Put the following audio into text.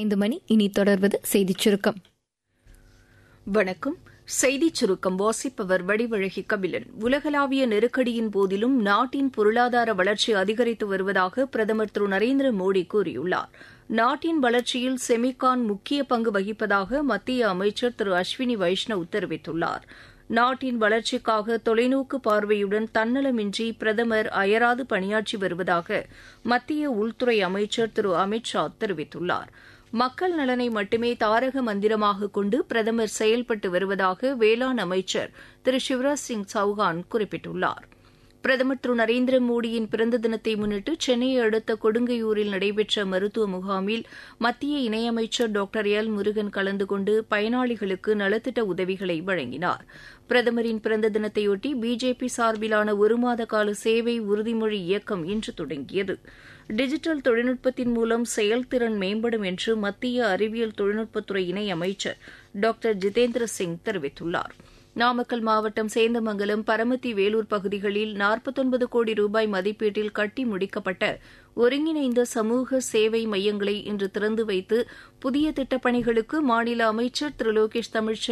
ஐந்து மணி இனி தொடர்வது செய்திச் சுருக்கம் வணக்கம் செய்திச் சுருக்கம் வாசிப்பவர் வடிவழகி கபிலன் உலகளாவிய நெருக்கடியின் போதிலும் நாட்டின் பொருளாதார வளர்ச்சி அதிகரித்து வருவதாக பிரதமர் திரு நரேந்திர மோடி கூறியுள்ளார் நாட்டின் வளர்ச்சியில் செமிகான் முக்கிய பங்கு வகிப்பதாக மத்திய அமைச்சர் திரு அஸ்வினி வைஷ்ணவ் தெரிவித்துள்ளார் நாட்டின் வளர்ச்சிக்காக தொலைநோக்கு பார்வையுடன் தன்னலமின்றி பிரதமர் அயராது பணியாற்றி வருவதாக மத்திய உள்துறை அமைச்சர் திரு அமித் ஷா தெரிவித்துள்ளார் மக்கள் நலனை மட்டுமே தாரக மந்திரமாக கொண்டு பிரதமர் செயல்பட்டு வருவதாக வேளாண் அமைச்சர் திரு சிவராஜ் சிங் சௌஹான் குறிப்பிட்டுள்ளார் பிரதமர் திரு நரேந்திர மோடியின் பிறந்த தினத்தை முன்னிட்டு சென்னையை அடுத்த கொடுங்கையூரில் நடைபெற்ற மருத்துவ முகாமில் மத்திய இணையமைச்சர் டாக்டர் எல் முருகன் கலந்து கொண்டு பயனாளிகளுக்கு நலத்திட்ட உதவிகளை வழங்கினார் பிரதமரின் பிறந்த தினத்தையொட்டி பிஜேபி சார்பிலான ஒரு மாத கால சேவை உறுதிமொழி இயக்கம் இன்று தொடங்கியது டிஜிட்டல் தொழில்நுட்பத்தின் மூலம் செயல்திறன் மேம்படும் என்று மத்திய அறிவியல் தொழில்நுட்பத்துறை இணையமைச்சர் டாக்டர் ஜிதேந்திர சிங் தெரிவித்துள்ளார் நாமக்கல் மாவட்டம் சேந்தமங்கலம் பரமத்தி வேலூர் பகுதிகளில் நாற்பத்தொன்பது கோடி ரூபாய் மதிப்பீட்டில் கட்டி முடிக்கப்பட்ட ஒருங்கிணைந்த சமூக சேவை மையங்களை இன்று திறந்து வைத்து புதிய திட்டப்பணிகளுக்கு மாநில அமைச்சர் திரு லோகேஷ் தமிழ்ச்செல்வன்